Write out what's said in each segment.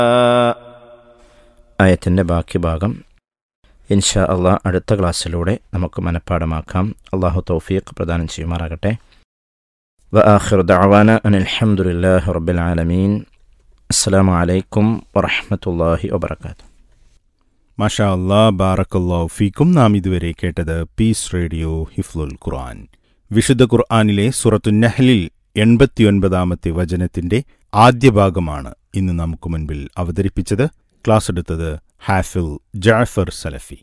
ആയത്തിൻ്റെ ബാക്കി ഭാഗം ഇൻഷാ അള്ളാഹ് അടുത്ത ക്ലാസ്സിലൂടെ നമുക്ക് മനഃപ്പാടമാക്കാം അള്ളാഹു തൗഫീഖ് പ്രദാനം ചെയ്യുമാറാകട്ടെ വ ആഖിർ ദഅവാന അനിൽ ഹംദുലില്ലാഹി റബ്ബിൽ ആലമീൻ അസ്സലാമു അലൈക്കും വറഹ്മത്തുള്ളാഹി വബറകാതുഹു മാഷാ അല്ലാ ബാറക്കല്ലാ ഫീക്കും നാം ഇതുവരെ കേട്ടത് പീസ് റേഡിയോ ഹിഫ്ലുൽ ഖുർആൻ വിശുദ്ധ ഖുർആനിലെ സുറത്തു നഹ്ലിൽ എൺപത്തിയൊൻപതാമത്തെ വചനത്തിന്റെ ആദ്യ ഭാഗമാണ് ഇന്ന് നമുക്ക് മുൻപിൽ അവതരിപ്പിച്ചത് ക്ലാസ് എടുത്തത് ഹാഫിൽ ജാഫർ സലഫി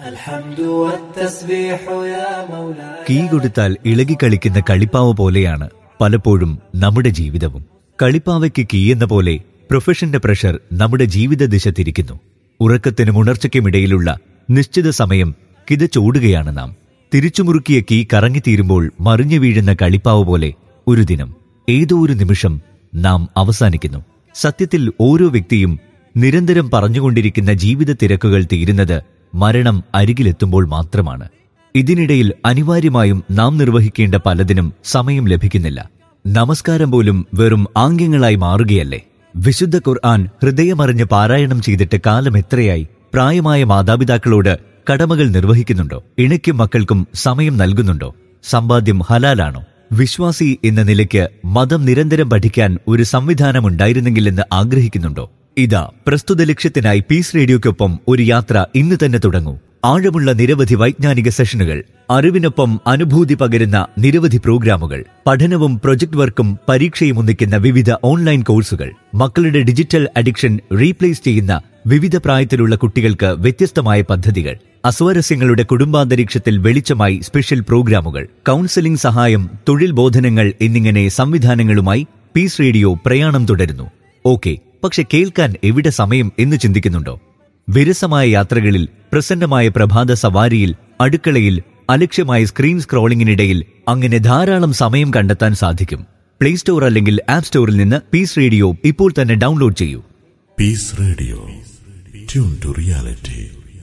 കീ കൊടുത്താൽ ഇളകിക്കളിക്കുന്ന കളിപ്പാവ പോലെയാണ് പലപ്പോഴും നമ്മുടെ ജീവിതവും കളിപ്പാവയ്ക്ക് കീ എന്ന പോലെ പ്രൊഫഷന്റെ പ്രഷർ നമ്മുടെ ജീവിത ദിശ തിരിക്കുന്നു ഉറക്കത്തിനും ഉണർച്ചയ്ക്കുമിടയിലുള്ള നിശ്ചിത സമയം കിതച്ചോടുകയാണ് നാം തിരിച്ചുമുറുക്കിയ കീ കറങ്ങിത്തീരുമ്പോൾ മറിഞ്ഞു വീഴുന്ന കളിപ്പാവ് പോലെ ഒരു ദിനം ഏതോ ഒരു നിമിഷം നാം അവസാനിക്കുന്നു സത്യത്തിൽ ഓരോ വ്യക്തിയും നിരന്തരം പറഞ്ഞുകൊണ്ടിരിക്കുന്ന ജീവിത തിരക്കുകൾ തീരുന്നത് മരണം അരികിലെത്തുമ്പോൾ മാത്രമാണ് ഇതിനിടയിൽ അനിവാര്യമായും നാം നിർവഹിക്കേണ്ട പലതിനും സമയം ലഭിക്കുന്നില്ല നമസ്കാരം പോലും വെറും ആംഗ്യങ്ങളായി മാറുകയല്ലേ വിശുദ്ധ ഖുർആൻ ഹൃദയമറിഞ്ഞ് പാരായണം ചെയ്തിട്ട് കാലം എത്രയായി പ്രായമായ മാതാപിതാക്കളോട് കടമകൾ നിർവഹിക്കുന്നുണ്ടോ ഇണയ്ക്കും മക്കൾക്കും സമയം നൽകുന്നുണ്ടോ സമ്പാദ്യം ഹലാലാണോ വിശ്വാസി എന്ന നിലയ്ക്ക് മതം നിരന്തരം പഠിക്കാൻ ഒരു സംവിധാനം ഉണ്ടായിരുന്നെങ്കിലെന്ന് ആഗ്രഹിക്കുന്നുണ്ടോ ഇതാ പ്രസ്തുത ലക്ഷ്യത്തിനായി പീസ് റേഡിയോയ്ക്കൊപ്പം ഒരു യാത്ര ഇന്ന് തന്നെ തുടങ്ങൂ ആഴമുള്ള നിരവധി വൈജ്ഞാനിക സെഷനുകൾ അറിവിനൊപ്പം അനുഭൂതി പകരുന്ന നിരവധി പ്രോഗ്രാമുകൾ പഠനവും പ്രൊജക്ട് വർക്കും പരീക്ഷയും ഒന്നിക്കുന്ന വിവിധ ഓൺലൈൻ കോഴ്സുകൾ മക്കളുടെ ഡിജിറ്റൽ അഡിക്ഷൻ റീപ്ലേസ് ചെയ്യുന്ന വിവിധ പ്രായത്തിലുള്ള കുട്ടികൾക്ക് വ്യത്യസ്തമായ പദ്ധതികൾ അസ്വാരസ്യങ്ങളുടെ കുടുംബാന്തരീക്ഷത്തിൽ വെളിച്ചമായി സ്പെഷ്യൽ പ്രോഗ്രാമുകൾ കൗൺസിലിംഗ് സഹായം തൊഴിൽ ബോധനങ്ങൾ എന്നിങ്ങനെ സംവിധാനങ്ങളുമായി പീസ് റേഡിയോ പ്രയാണം തുടരുന്നു ഓക്കെ പക്ഷെ കേൾക്കാൻ എവിടെ സമയം എന്ന് ചിന്തിക്കുന്നുണ്ടോ വിരസമായ യാത്രകളിൽ പ്രസന്നമായ പ്രഭാത സവാരിയിൽ അടുക്കളയിൽ അലക്ഷ്യമായ സ്ക്രീൻ സ്ക്രോളിംഗിനിടയിൽ അങ്ങനെ ധാരാളം സമയം കണ്ടെത്താൻ സാധിക്കും പ്ലേ സ്റ്റോർ അല്ലെങ്കിൽ ആപ്പ് സ്റ്റോറിൽ നിന്ന് പീസ് റേഡിയോ ഇപ്പോൾ തന്നെ ഡൗൺലോഡ് ചെയ്യൂ Peace Radio. Tune to reality.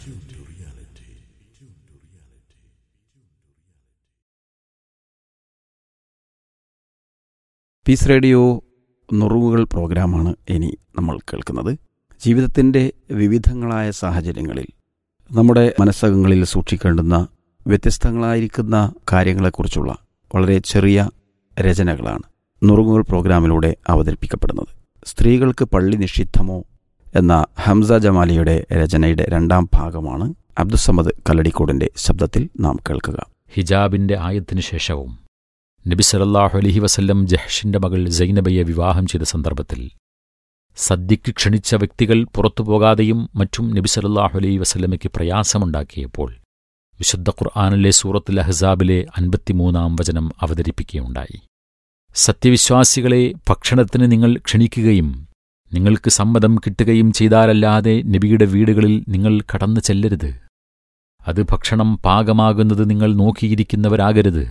Peace radio നുറുങ്ങുകൾ പ്രോഗ്രാമാണ് ഇനി നമ്മൾ കേൾക്കുന്നത് ജീവിതത്തിൻ്റെ വിവിധങ്ങളായ സാഹചര്യങ്ങളിൽ നമ്മുടെ മനസ്സകങ്ങളിൽ സൂക്ഷിക്കേണ്ടുന്ന വ്യത്യസ്തങ്ങളായിരിക്കുന്ന കാര്യങ്ങളെക്കുറിച്ചുള്ള വളരെ ചെറിയ രചനകളാണ് നുറുങ്ങുകൾ പ്രോഗ്രാമിലൂടെ അവതരിപ്പിക്കപ്പെടുന്നത് സ്ത്രീകൾക്ക് പള്ളി നിഷിദ്ധമോ എന്ന ഹംസ ജമാലിയുടെ രചനയുടെ രണ്ടാം ഭാഗമാണ് അബ്ദുസമദ് കല്ലടിക്കോടിന്റെ ശബ്ദത്തിൽ നാം കേൾക്കുക ഹിജാബിന്റെ ആയത്തിനു ശേഷവും നബി സല്ലല്ലാഹു അലൈഹി വസല്ലം ജഹ്ഷിന്റെ മകൾ സൈനബയെ വിവാഹം ചെയ്ത സന്ദർഭത്തിൽ സദ്യയ്ക്ക് ക്ഷണിച്ച വ്യക്തികൾ പുറത്തു പോകാതെയും മറ്റും നബി സല്ലല്ലാഹു അലൈഹി വസല്ലമയ്ക്ക് പ്രയാസമുണ്ടാക്കിയപ്പോൾ വിശുദ്ധ ഖുർആാനിലെ സൂറത്തുൽ അഹ്സാബിലെ അൻപത്തിമൂന്നാം വചനം അവതരിപ്പിക്കുകയുണ്ടായി സത്യവിശ്വാസികളെ ഭക്ഷണത്തിന് നിങ്ങൾ ക്ഷണിക്കുകയും നിങ്ങൾക്ക് സമ്മതം കിട്ടുകയും ചെയ്താലല്ലാതെ നബിയുടെ വീടുകളിൽ നിങ്ങൾ കടന്നു ചെല്ലരുത് അത് ഭക്ഷണം പാകമാകുന്നത് നിങ്ങൾ നോക്കിയിരിക്കുന്നവരാകരുത്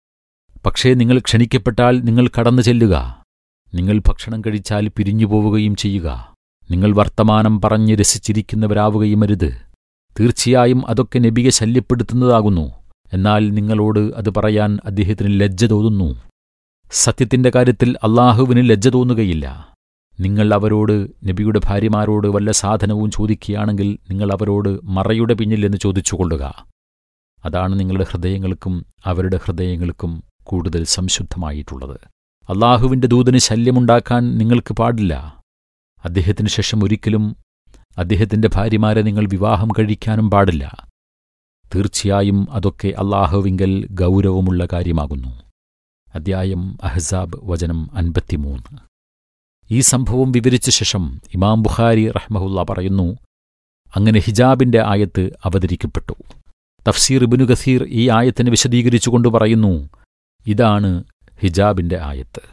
പക്ഷേ നിങ്ങൾ ക്ഷണിക്കപ്പെട്ടാൽ നിങ്ങൾ കടന്നു ചെല്ലുക നിങ്ങൾ ഭക്ഷണം കഴിച്ചാൽ പിരിഞ്ഞു പോവുകയും ചെയ്യുക നിങ്ങൾ വർത്തമാനം പറഞ്ഞ് രസിച്ചിരിക്കുന്നവരാവുകയും അരുത് തീർച്ചയായും അതൊക്കെ നബിയെ ശല്യപ്പെടുത്തുന്നതാകുന്നു എന്നാൽ നിങ്ങളോട് അത് പറയാൻ അദ്ദേഹത്തിന് ലജ്ജ തോന്നുന്നു സത്യത്തിന്റെ കാര്യത്തിൽ അള്ളാഹുവിന് ലജ്ജ തോന്നുകയില്ല നിങ്ങൾ അവരോട് നബിയുടെ ഭാര്യമാരോട് വല്ല സാധനവും ചോദിക്കുകയാണെങ്കിൽ നിങ്ങൾ അവരോട് മറയുടെ പിന്നിൽ എന്ന് ചോദിച്ചുകൊള്ളുക അതാണ് നിങ്ങളുടെ ഹൃദയങ്ങൾക്കും അവരുടെ ഹൃദയങ്ങൾക്കും കൂടുതൽ സംശുദ്ധമായിട്ടുള്ളത് അള്ളാഹുവിന്റെ ദൂതന് ശല്യമുണ്ടാക്കാൻ നിങ്ങൾക്ക് പാടില്ല അദ്ദേഹത്തിന് ശേഷം ഒരിക്കലും അദ്ദേഹത്തിന്റെ ഭാര്യമാരെ നിങ്ങൾ വിവാഹം കഴിക്കാനും പാടില്ല തീർച്ചയായും അതൊക്കെ അള്ളാഹുവിങ്കൽ ഗൗരവമുള്ള കാര്യമാകുന്നു അദ്ധ്യായം അഹ്സാബ് വചനം അൻപത്തിമൂന്ന് ഈ സംഭവം വിവരിച്ച ശേഷം ഇമാം ബുഖാരി റഹ്മഹുല്ല പറയുന്നു അങ്ങനെ ഹിജാബിന്റെ ആയത്ത് അവതരിക്കപ്പെട്ടു തഫ്സീർ ഇബിനു ഗസീർ ഈ ആയത്തിനെ വിശദീകരിച്ചുകൊണ്ട് പറയുന്നു ഇതാണ് ഹിജാബിന്റെ ആയത്ത്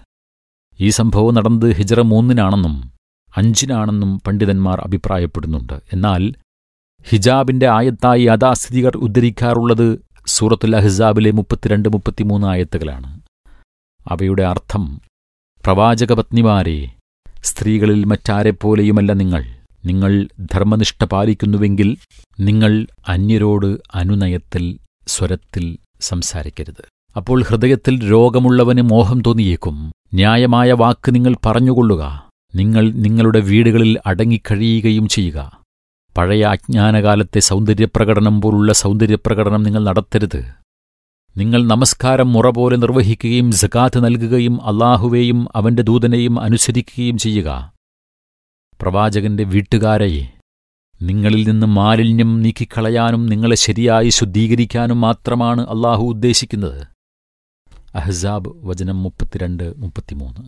ഈ സംഭവം നടന്നത് ഹിജറ മൂന്നിനാണെന്നും അഞ്ചിനാണെന്നും പണ്ഡിതന്മാർ അഭിപ്രായപ്പെടുന്നുണ്ട് എന്നാൽ ഹിജാബിന്റെ ആയത്തായി യാഥാസ്ഥിതികർ ഉദ്ധരിക്കാറുള്ളത് സൂറത്തുൽ അഹിസാബിലെ മുപ്പത്തിരണ്ട് മുപ്പത്തിമൂന്ന് ആയത്തുകളാണ് അവയുടെ അർത്ഥം പ്രവാചകപത്നിമാരെ സ്ത്രീകളിൽ മറ്റാരെപ്പോലെയുമല്ല നിങ്ങൾ നിങ്ങൾ ധർമ്മനിഷ്ഠ പാലിക്കുന്നുവെങ്കിൽ നിങ്ങൾ അന്യരോട് അനുനയത്തിൽ സ്വരത്തിൽ സംസാരിക്കരുത് അപ്പോൾ ഹൃദയത്തിൽ രോഗമുള്ളവന് മോഹം തോന്നിയേക്കും ന്യായമായ വാക്ക് നിങ്ങൾ പറഞ്ഞുകൊള്ളുക നിങ്ങൾ നിങ്ങളുടെ വീടുകളിൽ അടങ്ങിക്കഴിയുകയും ചെയ്യുക പഴയ അജ്ഞാനകാലത്തെ സൗന്ദര്യപ്രകടനം പോലുള്ള സൗന്ദര്യപ്രകടനം നിങ്ങൾ നടത്തരുത് നിങ്ങൾ നമസ്കാരം മുറ പോലെ നിർവഹിക്കുകയും സകാത്ത് നൽകുകയും അള്ളാഹുവേയും അവന്റെ ദൂതനെയും അനുസരിക്കുകയും ചെയ്യുക പ്രവാചകന്റെ വീട്ടുകാരെ നിങ്ങളിൽ നിന്ന് മാലിന്യം നീക്കിക്കളയാനും നിങ്ങളെ ശരിയായി ശുദ്ധീകരിക്കാനും മാത്രമാണ് അള്ളാഹു ഉദ്ദേശിക്കുന്നത് അഹ്സാബ് വചനം മുപ്പത്തിരണ്ട് മുപ്പത്തിമൂന്ന്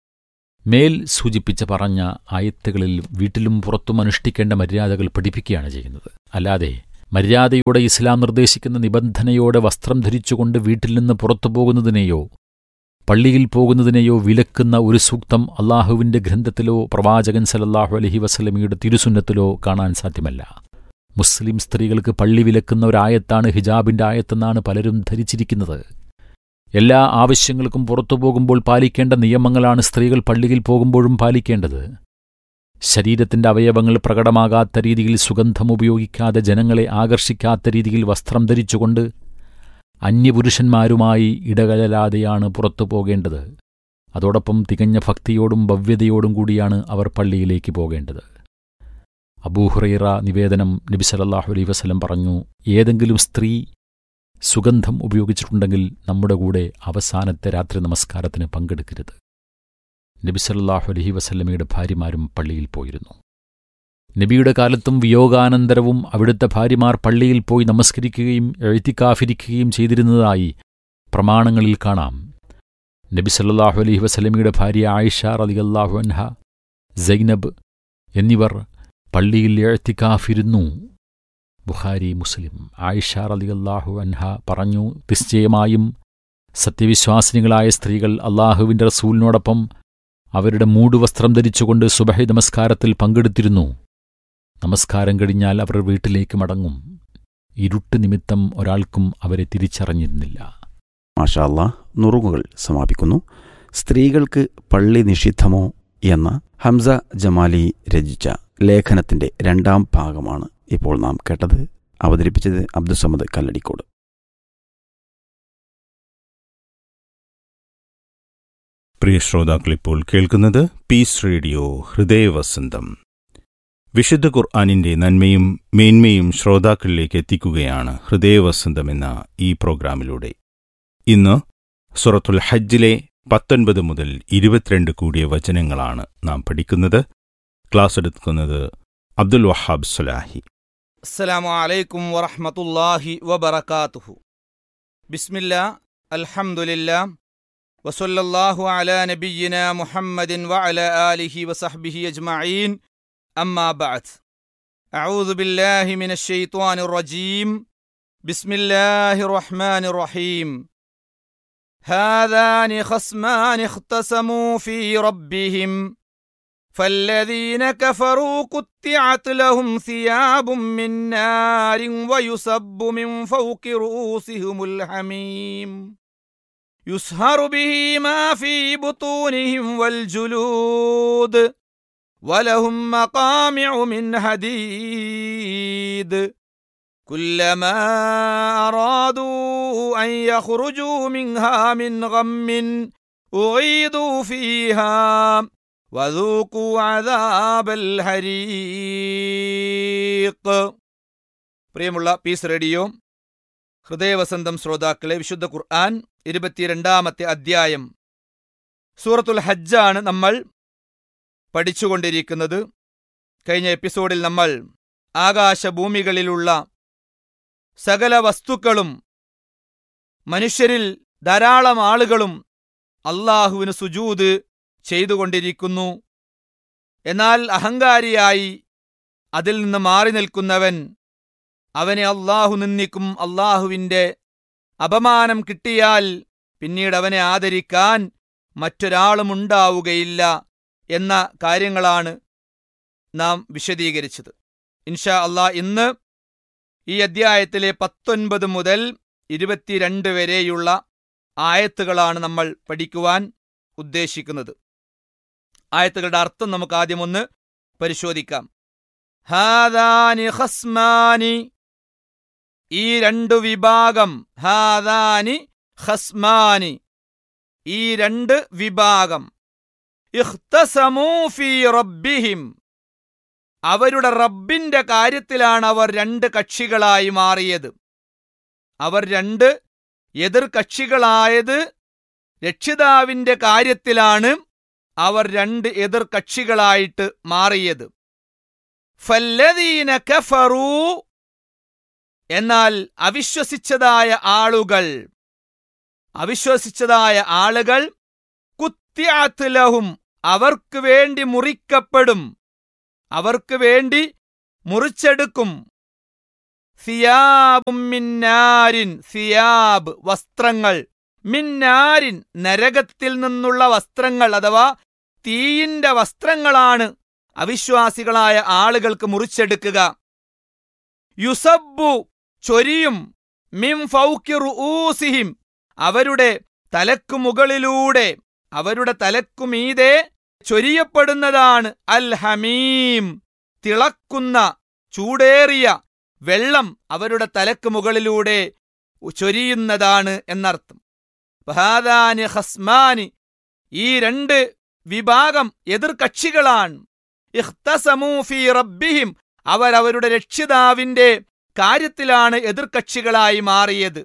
മേൽ സൂചിപ്പിച്ച പറഞ്ഞ ആയത്തുകളിൽ വീട്ടിലും പുറത്തും അനുഷ്ഠിക്കേണ്ട മര്യാദകൾ പഠിപ്പിക്കുകയാണ് ചെയ്യുന്നത് അല്ലാതെ മര്യാദയോടെ ഇസ്ലാം നിർദ്ദേശിക്കുന്ന നിബന്ധനയോടെ വസ്ത്രം ധരിച്ചുകൊണ്ട് വീട്ടിൽ നിന്ന് പുറത്തു പോകുന്നതിനെയോ പള്ളിയിൽ പോകുന്നതിനെയോ വിലക്കുന്ന ഒരു സൂക്തം അള്ളാഹുവിന്റെ ഗ്രന്ഥത്തിലോ പ്രവാചകൻ സലല്ലാഹു അലഹി വസ്ലമിയുടെ തിരുസുന്നത്തിലോ കാണാൻ സാധ്യമല്ല മുസ്ലിം സ്ത്രീകൾക്ക് പള്ളി വിലക്കുന്ന ഒരായത്താണ് ഹിജാബിന്റെ ആയത്തെന്നാണ് പലരും ധരിച്ചിരിക്കുന്നത് എല്ലാ ആവശ്യങ്ങൾക്കും പുറത്തു പോകുമ്പോൾ പാലിക്കേണ്ട നിയമങ്ങളാണ് സ്ത്രീകൾ പള്ളിയിൽ പോകുമ്പോഴും പാലിക്കേണ്ടത് ശരീരത്തിന്റെ അവയവങ്ങൾ പ്രകടമാകാത്ത രീതിയിൽ സുഗന്ധം ഉപയോഗിക്കാതെ ജനങ്ങളെ ആകർഷിക്കാത്ത രീതിയിൽ വസ്ത്രം ധരിച്ചുകൊണ്ട് അന്യപുരുഷന്മാരുമായി ഇടകലരാതെയാണ് പുറത്തു പോകേണ്ടത് അതോടൊപ്പം തികഞ്ഞ ഭക്തിയോടും ഭവ്യതയോടും കൂടിയാണ് അവർ പള്ളിയിലേക്ക് പോകേണ്ടത് അബൂഹുറൈറ നിവേദനം നബി സലല്ലാഹു അലൈ വസലം പറഞ്ഞു ഏതെങ്കിലും സ്ത്രീ സുഗന്ധം ഉപയോഗിച്ചിട്ടുണ്ടെങ്കിൽ നമ്മുടെ കൂടെ അവസാനത്തെ രാത്രി നമസ്കാരത്തിന് പങ്കെടുക്കരുത് നബി സല്ലാഹു അലഹി വസല്ലമയുടെ ഭാര്യമാരും പള്ളിയിൽ പോയിരുന്നു നബിയുടെ കാലത്തും വിയോഗാനന്തരവും അവിടുത്തെ ഭാര്യമാർ പള്ളിയിൽ പോയി നമസ്കരിക്കുകയും എഴുത്തിക്കാഫിരിക്കുകയും ചെയ്തിരുന്നതായി പ്രമാണങ്ങളിൽ കാണാം നബി സല്ലാഹു അലഹി വസല്ലമയുടെ ഭാര്യ ആയിഷ റലിയല്ലാഹു അൻഹ സൈനബ് എന്നിവർ പള്ളിയിൽ എഴുത്തിക്കാഫിരുന്നു ബുഖാരി മുസ്ലിം ആയിഷ റലിയല്ലാഹു അൻഹ പറഞ്ഞു നിശ്ചയമായും സത്യവിശ്വാസിനികളായ സ്ത്രീകൾ അള്ളാഹുവിന്റെ റസൂലിനോടൊപ്പം അവരുടെ മൂടുവസ്ത്രം ധരിച്ചുകൊണ്ട് സുബഹി നമസ്കാരത്തിൽ പങ്കെടുത്തിരുന്നു നമസ്കാരം കഴിഞ്ഞാൽ അവർ വീട്ടിലേക്ക് മടങ്ങും ഇരുട്ട് നിമിത്തം ഒരാൾക്കും അവരെ തിരിച്ചറിഞ്ഞിരുന്നില്ല മാഷാല്ല നുറുങ്ങുകൾ സമാപിക്കുന്നു സ്ത്രീകൾക്ക് പള്ളി നിഷിദ്ധമോ എന്ന ഹംസ ജമാലി രചിച്ച ലേഖനത്തിന്റെ രണ്ടാം ഭാഗമാണ് ഇപ്പോൾ നാം കേട്ടത് അവതരിപ്പിച്ചത് അബ്ദുസമദ് കല്ലടിക്കോട് പ്രിയ ശ്രോതാക്കൾ ഇപ്പോൾ കേൾക്കുന്നത് പീസ് റേഡിയോ ഹൃദയവസന്തം വിശുദ്ധ ഖുർആാനിന്റെ നന്മയും മേന്മയും ശ്രോതാക്കളിലേക്ക് എത്തിക്കുകയാണ് ഹൃദയവസന്തം എന്ന ഈ പ്രോഗ്രാമിലൂടെ ഇന്ന് സുറത്തുൽ ഹജ്ജിലെ പത്തൊൻപത് മുതൽ ഇരുപത്തിരണ്ട് കൂടിയ വചനങ്ങളാണ് നാം പഠിക്കുന്നത് ക്ലാസ് എടുക്കുന്നത് അബ്ദുൽ വഹാബ് സുലാഹി السلام عليكم ورحمة الله وبركاته بسم الله الحمد لله وصلى الله على نبينا محمد وعلى آله وصحبه أجمعين أما بعد أعوذ بالله من الشيطان الرجيم بسم الله الرحمن الرحيم هذان خصمان اختصموا في ربهم فالذين كفروا قطعت لهم ثياب من نار ويصب من فوق رؤوسهم الحميم يسهر به ما في بطونهم والجلود ولهم مقامع من حديد كلما أرادوا أن يخرجوا منها من غم أعيدوا فيها وذوقوا عذاب الحريق പ്രിയമുള്ള പീസ് റേഡിയോ ഹൃദയവസന്തം ശ്രോതാക്കളെ വിശുദ്ധ ഖുർആൻ ഇരുപത്തിരണ്ടാമത്തെ അധ്യായം സൂറത്തുൽ ഹജ്ജാണ് നമ്മൾ പഠിച്ചുകൊണ്ടിരിക്കുന്നത് കഴിഞ്ഞ എപ്പിസോഡിൽ നമ്മൾ ആകാശഭൂമികളിലുള്ള സകല വസ്തുക്കളും മനുഷ്യരിൽ ധാരാളം ആളുകളും അള്ളാഹുവിന് സുജൂത് ചെയ്തുകൊണ്ടിരിക്കുന്നു എന്നാൽ അഹങ്കാരിയായി അതിൽ നിന്ന് മാറി നിൽക്കുന്നവൻ അവനെ അള്ളാഹു നിന്ദിക്കും അള്ളാഹുവിൻ്റെ അപമാനം കിട്ടിയാൽ പിന്നീട് അവനെ ആദരിക്കാൻ മറ്റൊരാളും ഉണ്ടാവുകയില്ല എന്ന കാര്യങ്ങളാണ് നാം വിശദീകരിച്ചത് ഇൻഷാ അള്ളാഹ് ഇന്ന് ഈ അദ്ധ്യായത്തിലെ പത്തൊൻപത് മുതൽ ഇരുപത്തിരണ്ട് വരെയുള്ള ആയത്തുകളാണ് നമ്മൾ പഠിക്കുവാൻ ഉദ്ദേശിക്കുന്നത് ആയത്തുകളുടെ അർത്ഥം നമുക്ക് ആദ്യം ഒന്ന് പരിശോധിക്കാം ഹാദാനി ഖസ്മാനി ഈ രണ്ടു വിഭാഗം ഹാദാനി ഖസ്മാനി ഈ രണ്ട് വിഭാഗം ഇഖ്തസമൂ ഫീ റബ്ബിഹിം അവരുടെ റബ്ബിന്റെ കാര്യത്തിലാണ് അവർ രണ്ട് കക്ഷികളായി മാറിയത് അവർ രണ്ട് എതിർ കക്ഷികളായത് രക്ഷിതാവിന്റെ കാര്യത്തിലാണ് അവർ രണ്ട് എതിർ കക്ഷികളായിട്ട് മാറിയത് ഫല്ലദീന കഫറൂ എന്നാൽ അവിശ്വസിച്ചതായ ആളുകൾ അവിശ്വസിച്ചതായ ആളുകൾ കുത്യാത്ത് ലഹും അവർക്ക് വേണ്ടി മുറിക്കപ്പെടും അവർക്ക് വേണ്ടി മുറിച്ചെടുക്കും സിയാബും മിന്നാരിൻ സിയാബ് വസ്ത്രങ്ങൾ മിന്നാരിൻ നരകത്തിൽ നിന്നുള്ള വസ്ത്രങ്ങൾ അഥവാ തീയിന്റെ വസ്ത്രങ്ങളാണ് അവിശ്വാസികളായ ആളുകൾക്ക് മുറിച്ചെടുക്കുക യുസബ്ബു ചൊരിയും മിം ഫൗക്കി റുഊസിഹിം അവരുടെ തലക്കു മുകളിലൂടെ അവരുടെ തലക്കുമീതെ ചൊരിയപ്പെടുന്നതാണ് അൽ ഹമീം തിളക്കുന്ന ചൂടേറിയ വെള്ളം അവരുടെ തലക്ക് മുകളിലൂടെ ചൊരിയുന്നതാണ് എന്നർത്ഥം ഫഹാദാനി ഹസ്മാനി ഈ രണ്ട് വിഭാഗം എതിർകക്ഷികളാണ് ഇഖ്തസമൂ ഫീ റബ്ബിഹിം അവർ അവരുടെ രക്ഷിതാവിന്റെ കാര്യത്തിലാണ് എതിർകക്ഷികളായി മാറിയത്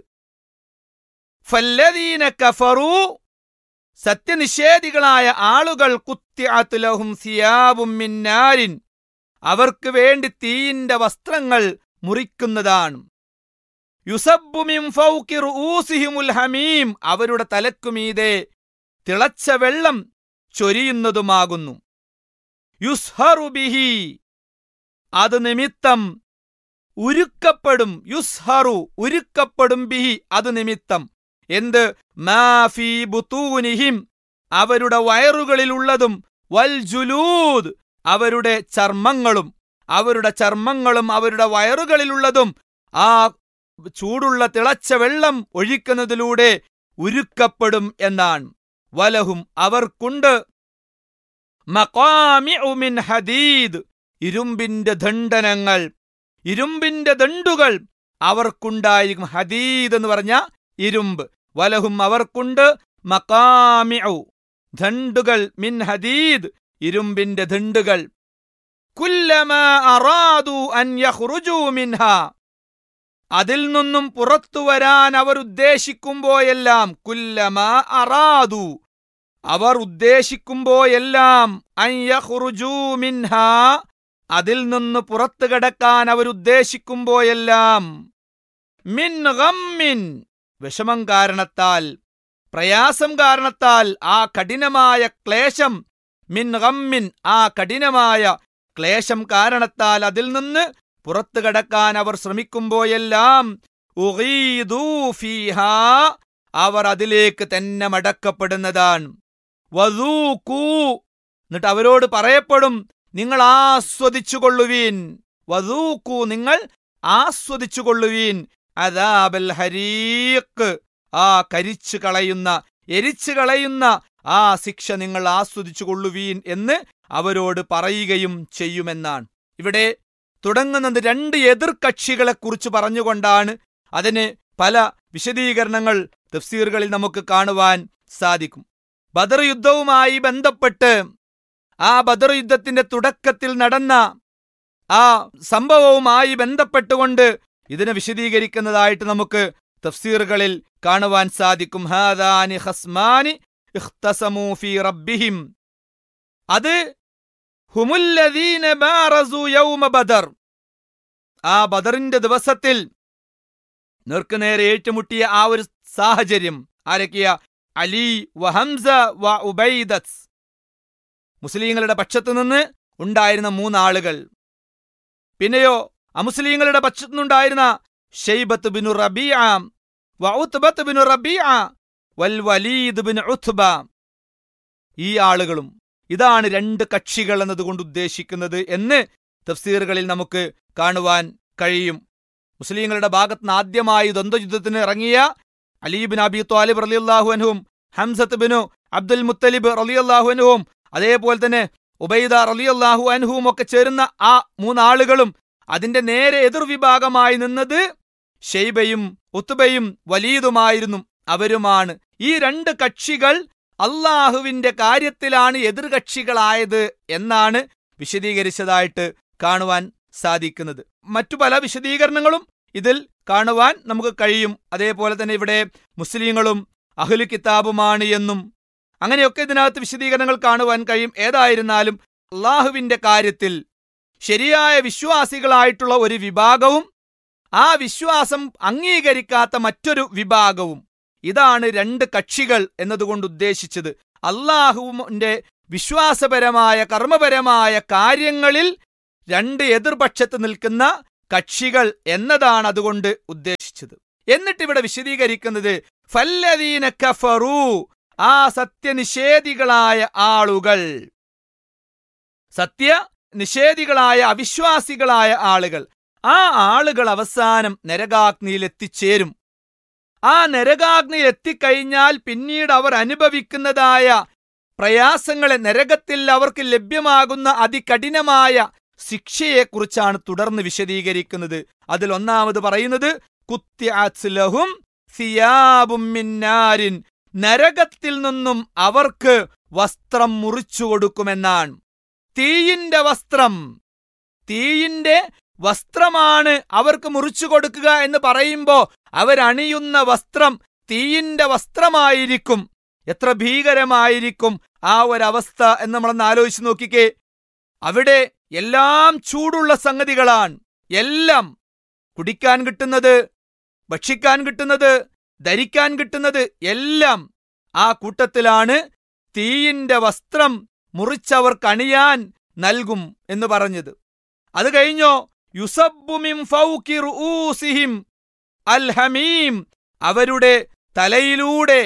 ഫല്ലദീന കഫറൂ സത്യനിഷേധികളായ ആളുകൾ കുത്തിഅത്ത് ലഹും സിയാബും മിന്നാരിൻ അവർക്ക് വേണ്ടി തീയിന്റെ വസ്ത്രങ്ങൾ മുറിക്കുന്നതാണ് യുസബ്ബു മിൻ ഫൗക്കി റുഊസിഹിമുൽ ഹമീം അവരുടെ തലക്കുമീതെ തിളച്ച വെള്ളം ചൊരിയുന്നതുമാകുന്നു യുസ്ഹറു ബിഹി അത് നിമിത്തം ഉരുക്കപ്പെടും യുസ്ഹറു ഉരുക്കപ്പെടും ബിഹി അത് നിമിത്തം എന്ത് മാഫി ബുത്തൂനിഹിം അവരുടെ വയറുകളിലുള്ളതും വൽ ജുലൂദ് അവരുടെ ചർമ്മങ്ങളും അവരുടെ ചർമ്മങ്ങളും അവരുടെ വയറുകളിലുള്ളതും ആ ചൂടുള്ള തിളച്ച വെള്ളം ഒഴിക്കുന്നതിലൂടെ ഉരുക്കപ്പെടും എന്നാണ് വലഹും അവർക്കുണ്ട് മഖാമിഉ മിൻ ഹദീദ് ഇരുമ്പിന്റെ ദണ്ഡനങ്ങൾ ഇരുമ്പിന്റെ ദണ്ടുകൾ അവർക്കുണ്ടായിരിക്കും ഹദീദ് എന്ന് പറഞ്ഞ ഇരുമ്പ് വലഹും അവർക്കുണ്ട് മക്കാമിഉ ദണ്ടുകൾ മിൻ ഹദീദ് ഇരുമ്പിന്റെ ദണ്ടുകൾ കുല്ലമാ അറാദു അൻ യഖ്റുജു മിൻഹ അതിൽ നിന്നും പുറത്തു വരാൻ അവർ ഉദ്ദേശിക്കുമ്പോയെല്ലാം കുല്ലമാ അറാദു അവർ ഉദ്ദേശിക്കുമ്പോയെല്ലാം അൻ യഖ്റുജു മിൻഹ അതിൽ നിന്ന് പുറത്തു കടക്കാൻ അവർ ഉദ്ദേശിക്കുമ്പോയെല്ലാം മിൻ ഗമ്മിൻ വിഷമം കാരണത്താൽ പ്രയാസം കാരണത്താൽ ആ കഠിനമായ ക്ലേശം മിൻ ഗമ്മിൻ ആ കഠിനമായ ക്ലേശം കാരണത്താൽ അതിൽ നിന്ന് പുറത്തു കടക്കാൻ അവർ ശ്രമിക്കുമ്പോയെല്ലാം ഉഗീദൂ ഫീഹാ അവർ അതിലേക്ക് തന്നെ മടക്കപ്പെടുന്നതാണ് വധൂക്കൂ എന്നിട്ട് അവരോട് പറയപ്പെടും നിങ്ങൾ ആസ്വദിച്ചുകൊള്ളുവീൻ വധൂക്കൂ നിങ്ങൾ ആസ്വദിച്ചുകൊള്ളുവീൻ അദാബൽ ഹരീക്ക് ആ കരിച്ചു കളയുന്ന എരിച്ചു കളയുന്ന ആ ശിക്ഷ നിങ്ങൾ ആസ്വദിച്ചു കൊള്ളുവീൻ എന്ന് അവരോട് പറയുകയും ചെയ്യുമെന്നാണ് ഇവിടെ തുടങ്ങുന്നത് രണ്ട് എതിർകക്ഷികളെക്കുറിച്ച് പറഞ്ഞുകൊണ്ടാണ് അതിന് പല വിശദീകരണങ്ങൾ തഫ്സീറുകളിൽ നമുക്ക് കാണുവാൻ സാധിക്കും ബദർ യുദ്ധവുമായി ബന്ധപ്പെട്ട് ആ ബദർ യുദ്ധത്തിന്റെ തുടക്കത്തിൽ നടന്ന ആ സംഭവവുമായി ബന്ധപ്പെട്ടുകൊണ്ട് ഇതിനെ വിശദീകരിക്കുന്നതായിട്ട് നമുക്ക് തഫ്സീറുകളിൽ കാണുവാൻ സാധിക്കും ഹാദാനി ഹസ്മാനി ഇഖ്തസമൂ ഫീ റബ്ബിഹിം അത് ഹുമുല്ലദീന ബാറസു യൗമ ബദർ ആ ബദറിന്റെ ദിവസത്തിൽ നേർക്കുനേരെ ഏറ്റുമുട്ടിയ ആ ഒരു സാഹചര്യം ആരൊക്കെയ അലി വഹംസ വ ഉബൈദത്ത് മുസ്ലിങ്ങളുടെ പക്ഷത്തു നിന്ന് ഉണ്ടായിരുന്ന മൂന്നാളുകൾ പിന്നെയോ അമുസ്ലിങ്ങളുടെ പക്ഷത്തു നിന്നുണ്ടായിരുന്ന ഷെയ്ബത്ത് ബിനു റബീഅ വ ഉത്ബത്ത് ബിനു റബീഅ വൽ വലീദ് ബിൻ ഉത്ബ ഈ ആളുകളും ഇതാണ് രണ്ട് കക്ഷികൾ എന്നതുകൊണ്ട് ഉദ്ദേശിക്കുന്നത് എന്ന് തഫ്സീറുകളിൽ നമുക്ക് കാണുവാൻ കഴിയും മുസ്ലിങ്ങളുടെ ഭാഗത്ത് നിന്ന് ആദ്യമായി ദ്വന്ദ്വയുദ്ധത്തിന് ഇറങ്ങിയ അലീബിൻ അബി ത്വാലിബ് റലിയല്ലാഹു അൻഹും ഹംസത്ത് ബിനു അബ്ദുൽ മുത്തലിബ് റലിയല്ലാഹു അൻഹും അതേപോലെ തന്നെ ഉബൈദ റലിയല്ലാഹു അൻഹുവും ഒക്കെ ചേരുന്ന ആ മൂന്നാളുകളും അതിന്റെ നേരെ എതിർവിഭാഗമായി നിന്നത് ഷെയ്ബയും ഉത്തുബയും വലീദുമായിരുന്നു അവരുമാണ് ഈ രണ്ട് കക്ഷികൾ അള്ളാഹുവിന്റെ കാര്യത്തിലാണ് എതിർകക്ഷികളായത് എന്നാണ് വിശദീകരിച്ചതായിട്ട് കാണുവാൻ സാധിക്കുന്നത് മറ്റു പല വിശദീകരണങ്ങളും ഇതിൽ കാണുവാൻ നമുക്ക് കഴിയും അതേപോലെ തന്നെ ഇവിടെ മുസ്ലിങ്ങളും അഹ്ലു കിതാബുമാണ് എന്നും അങ്ങനെയൊക്കെ ഇതിനകത്ത് വിശദീകരണങ്ങൾ കാണുവാൻ കഴിയും ഏതായിരുന്നാലും അള്ളാഹുവിന്റെ കാര്യത്തിൽ ശരിയായ വിശ്വാസികളായിട്ടുള്ള ഒരു വിഭാഗവും ആ വിശ്വാസം അംഗീകരിക്കാത്ത മറ്റൊരു വിഭാഗവും ഇതാണ് രണ്ട് കക്ഷികൾ എന്നതുകൊണ്ട് ഉദ്ദേശിച്ചത് അള്ളാഹുവിന്റെ വിശ്വാസപരമായ കർമ്മപരമായ കാര്യങ്ങളിൽ രണ്ട് എതിർപക്ഷത്ത് നിൽക്കുന്ന കക്ഷികൾ എന്നതാണ് അതുകൊണ്ട് ഉദ്ദേശിച്ചത് എന്നിട്ട് ഇവിടെ വിശദീകരിക്കുന്നത് ഫല്ലദീന കഫറു ആ സത്യനിഷേധികളായ ആളുകൾ സത്യ നിഷേധികളായ അവിശ്വാസികളായ ആളുകൾ ആ ആളുകൾ അവസാനം നരകാഗ്നിയിൽ എത്തിച്ചേരും ആ നരകാഗ്നിയിൽ എത്തിക്കഴിഞ്ഞാൽ പിന്നീട് അവർ അനുഭവിക്കുന്നതായ പ്രയാസങ്ങളെ നരകത്തിൽ അവർക്ക് ലഭ്യമാകുന്ന അതികഠിനമായ ശിക്ഷയെക്കുറിച്ചാണ് തുടർന്ന് വിശദീകരിക്കുന്നത് അതിൽ ഒന്നാമത് പറയുന്നത് കുത്യാസ്ലഹും സിയാബും മിന്നാരിൻ നരകത്തിൽ നിന്നും അവർക്ക് വസ്ത്രം മുറിച്ചു കൊടുക്കുമെന്നാണ് തീയിന്റെ വസ്ത്രം തീയിന്റെ വസ്ത്രമാണ് അവർക്ക് മുറിച്ചു കൊടുക്കുക എന്ന് പറയുമ്പോ അവരണിയുന്ന വസ്ത്രം തീയിന്റെ വസ്ത്രമായിരിക്കും എത്ര ഭീകരമായിരിക്കും ആ ഒരവസ്ഥ എന്ന് നമ്മളൊന്ന് ആലോചിച്ച് നോക്കിക്കേ അവിടെ എല്ലാം ചൂടുള്ള സംഗതികളാണ് എല്ലാം കുടിക്കാൻ കിട്ടുന്നത് ഭക്ഷിക്കാൻ കിട്ടുന്നത് ധരിക്കാൻ കിട്ടുന്നത് എല്ലാം ആ കൂട്ടത്തിലാണ് തീയിന്റെ വസ്ത്രം മുറിച്ചവർക്ക് അണിയാൻ നൽകും എന്ന് പറഞ്ഞത് അത് കഴിഞ്ഞോ യുസബ്ബുമിം ഫൗക്കി റുഊസിഹിം അൽ ഹമീം അവരുടെ തലയിലൂടെ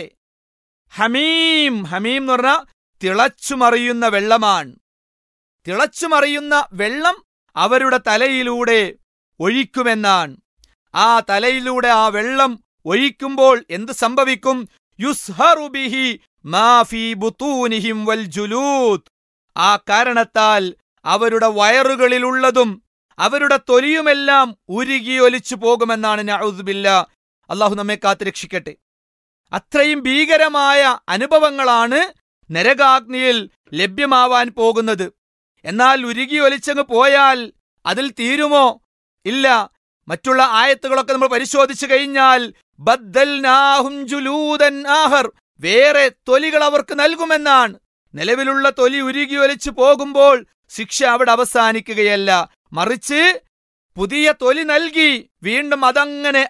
ഹമീം ഹമീം എന്ന് പറഞ്ഞാൽ തിളച്ചുമറിയുന്ന വെള്ളമാണ് തിളച്ചുമറിയുന്ന വെള്ളം അവരുടെ തലയിലൂടെ ഒഴിക്കുമെന്നാണ് ആ തലയിലൂടെ ആ വെള്ളം ഒഴിക്കുമ്പോൾ എന്ത് സംഭവിക്കും യുസ്ഹറുബിഹി മാഫി ബുത്തൂനിഹിം വൽ ജുലൂദ് ആ കാരണത്താൽ അവരുടെ വയറുകളിലുള്ളതും അവരുടെ തൊലിയുമെല്ലാം ഉരുകി ഒലിച്ചു പോകുമെന്നാണ് നഔദ്ബില്ല അള്ളാഹു നമ്മെ കാത്തുരക്ഷിക്കട്ടെ അത്രയും ഭീകരമായ അനുഭവങ്ങളാണ് നരകാഗ്നിയിൽ ലഭ്യമാവാൻ പോകുന്നത് എന്നാൽ ഉരുകി ഒലിച്ചങ്ങ് പോയാൽ അതിൽ തീരുമോ ഇല്ല മറ്റുള്ള ആയത്തുകളൊക്കെ നമ്മൾ പരിശോധിച്ചു കഴിഞ്ഞാൽ ബദ്ദൽനാഹും ജുലൂദൻ ആഹർ വേറെ തൊലികൾ അവർക്ക് നൽകുമെന്നാണ് നിലവിലുള്ള തൊലി ഉരുകി ഒലിച്ചു പോകുമ്പോൾ ശിക്ഷ അവിടെ അവസാനിക്കുകയല്ല മറിച്ച് പുതിയ തൊലി നൽകി വീണ്ടും അതങ്ങനെ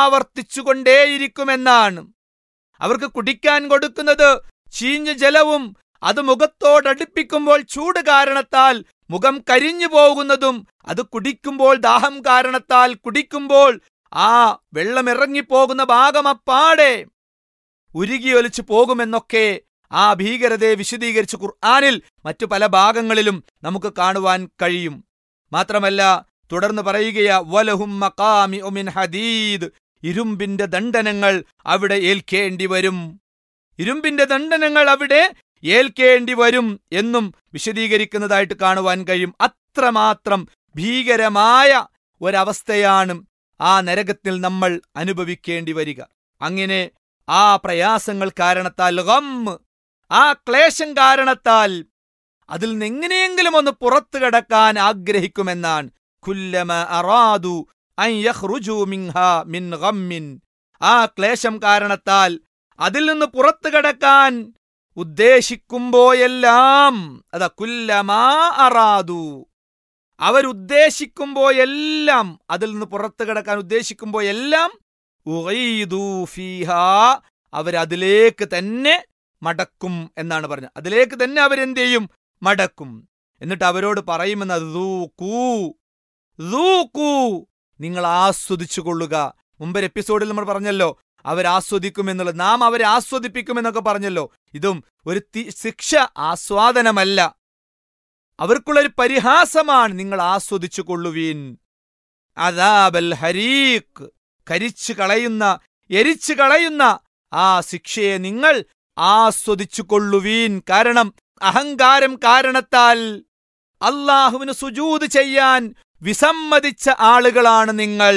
ആവർത്തിച്ചുകൊണ്ടേയിരിക്കുമെന്നാണ് അവർക്ക് കുടിക്കാൻ കൊടുക്കുന്നത് ചീഞ്ഞ ജലവും അത് മുഖത്തോടടുപ്പിക്കുമ്പോൾ ചൂട് കാരണത്താൽ മുഖം കരിഞ്ഞു പോകുന്നതും അത് കുടിക്കുമ്പോൾ ദാഹം കാരണത്താൽ കുടിക്കുമ്പോൾ ആ വെള്ളം ഇറങ്ങിപ്പോകുന്ന ഭാഗം അപ്പാടെ ഉരുകിയൊലിച്ചു പോകുമെന്നൊക്കെ ആ ഭീകരതയെ വിശദീകരിച്ച് ഖുർആാനിൽ മറ്റു പല ഭാഗങ്ങളിലും നമുക്ക് കാണുവാൻ കഴിയും മാത്രമല്ല തുടർന്ന് പറയുകയാ വലഹും മഖാമി ഒമിൻ ഹദീദ് ഇരുമ്പിന്റെ ദണ്ഡനങ്ങൾ അവിടെ ഏൽക്കേണ്ടി വരും ഇരുമ്പിന്റെ ദണ്ഡനങ്ങൾ അവിടെ ഏൽക്കേണ്ടി വരും എന്നും വിശദീകരിക്കുന്നതായിട്ട് കാണുവാൻ കഴിയും അത്രമാത്രം ഭീകരമായ ഒരവസ്ഥയാണ് ആ നരകത്തിൽ നമ്മൾ അനുഭവിക്കേണ്ടി വരിക അങ്ങനെ ആ പ്രയാസങ്ങൾ കാരണത്താൽ ഗം ആ ക്ലേശം കാരണത്താൽ അതിൽ നിന്ന് എങ്ങനെയെങ്കിലും ഒന്ന് പുറത്തു കടക്കാൻ ആഗ്രഹിക്കുമെന്നാണ് കുല്ലമ അറാദു അൻ യഖ്റുജു മിൻഹാ മിൻ ഗമ്മിൻ ആ ക്ലേശം കാരണത്താൽ അതിൽ നിന്ന് പുറത്തു കടക്കാൻ ഉദ്ദേശിക്കുമ്പോയെല്ലാം അതാ കുല്ലമാ അറാദു അവരുദ്ദേശിക്കുമ്പോയെല്ലാം അതിൽ നിന്ന് പുറത്തു കിടക്കാൻ ഉദ്ദേശിക്കുമ്പോയെല്ലാം ഉഗീദു ഫീഹാ അവരതിലേക്ക് തന്നെ മടക്കും എന്നാണ് പറഞ്ഞത് അതിലേക്ക് തന്നെ അവരെന്ത് ചെയ്യും മടക്കും എന്നിട്ട് അവരോട് പറയുമെന്ന് ദൂക്കൂ ദൂക്കൂ നിങ്ങൾ ആസ്വദിച്ചു കൊള്ളുക മുമ്പൊരു എപ്പിസോഡിൽ നമ്മൾ പറഞ്ഞല്ലോ അവരാസ്വദിക്കുമെന്നുള്ളത് നാം അവരെ ആസ്വദിപ്പിക്കുമെന്നൊക്കെ പറഞ്ഞല്ലോ ഇതും ഒരു തി- ശിക്ഷ ആസ്വാദനമല്ല അവർക്കുള്ളൊരു പരിഹാസമാണ് നിങ്ങൾ ആസ്വദിച്ചു കൊള്ളുവീൻ അദാബൽ ഹരീഖ് കരിച്ചു കളയുന്ന എരിച്ചു കളയുന്ന ആ ശിക്ഷയെ നിങ്ങൾ ആസ്വദിച്ചു കൊള്ളുവീൻ കാരണം അഹങ്കാരം കാരണത്താൽ അള്ളാഹുവിന് സുജൂത് ചെയ്യാൻ വിസമ്മതിച്ച ആളുകളാണ് നിങ്ങൾ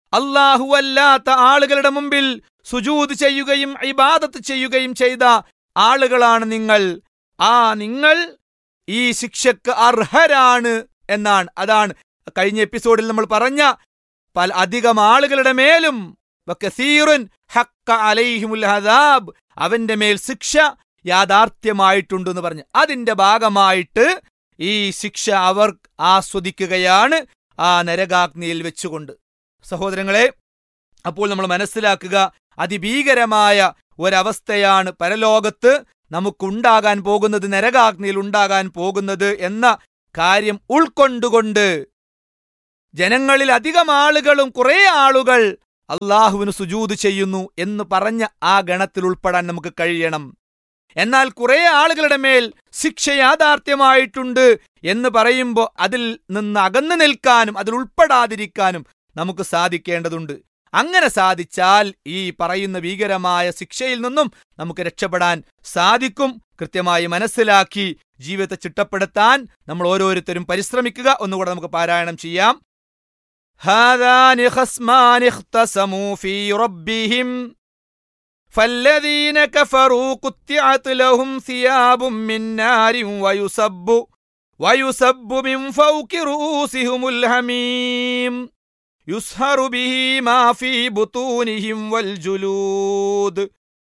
അല്ലാഹുവല്ലാത്ത ആളുകളുടെ മുമ്പിൽ സുജൂത് ചെയ്യുകയും ഇബാദത്ത് ചെയ്യുകയും ചെയ്ത ആളുകളാണ് നിങ്ങൾ ആ നിങ്ങൾ ഈ ശിക്ഷക്ക് അർഹരാണ് എന്നാണ് അതാണ് കഴിഞ്ഞ എപ്പിസോഡിൽ നമ്മൾ പറഞ്ഞ പല അധികം ആളുകളുടെ മേലും വകസീറുൻ ഹക്ക അലൈഹിമുൽ ഹദാബ് അവന്റെ മേൽ ശിക്ഷ യാഥാർത്ഥ്യമായിട്ടുണ്ടെന്ന് പറഞ്ഞു അതിന്റെ ഭാഗമായിട്ട് ഈ ശിക്ഷ അവർ ആസ്വദിക്കുകയാണ് ആ നരകാഗ്നിയിൽ വെച്ചുകൊണ്ട് സഹോദരങ്ങളെ അപ്പോൾ നമ്മൾ മനസ്സിലാക്കുക അതിഭീകരമായ ഒരവസ്ഥയാണ് പരലോകത്ത് നമുക്കുണ്ടാകാൻ പോകുന്നത് നരകാഗ്നിയിൽ ഉണ്ടാകാൻ പോകുന്നത് എന്ന കാര്യം ഉൾക്കൊണ്ടുകൊണ്ട് ജനങ്ങളിൽ അധികം ആളുകളും കുറെ ആളുകൾ അള്ളാഹുവിന് സുജൂത് ചെയ്യുന്നു എന്ന് പറഞ്ഞ ആ ഗണത്തിൽ ഉൾപ്പെടാൻ നമുക്ക് കഴിയണം എന്നാൽ കുറെ ആളുകളുടെ മേൽ ശിക്ഷ യാഥാർത്ഥ്യമായിട്ടുണ്ട് എന്ന് പറയുമ്പോൾ അതിൽ നിന്ന് അകന്നു നിൽക്കാനും അതിൽ ഉൾപ്പെടാതിരിക്കാനും നമുക്ക് സാധിക്കേണ്ടതുണ്ട് അങ്ങനെ സാധിച്ചാൽ ഈ പറയുന്ന ഭീകരമായ ശിക്ഷയിൽ നിന്നും നമുക്ക് രക്ഷപ്പെടാൻ സാധിക്കും കൃത്യമായി മനസ്സിലാക്കി ജീവിതത്തെ ചിട്ടപ്പെടുത്താൻ നമ്മൾ ഓരോരുത്തരും പരിശ്രമിക്കുക ഒന്നുകൂടെ നമുക്ക് പാരായണം ചെയ്യാം هذان خصمان اختصموا في ربهم فالذين كفروا قطعت لهم ثياب من نار ويسب ويسب من فوق رؤوسهم الحميم يسهر به ما في بطونهم والجلود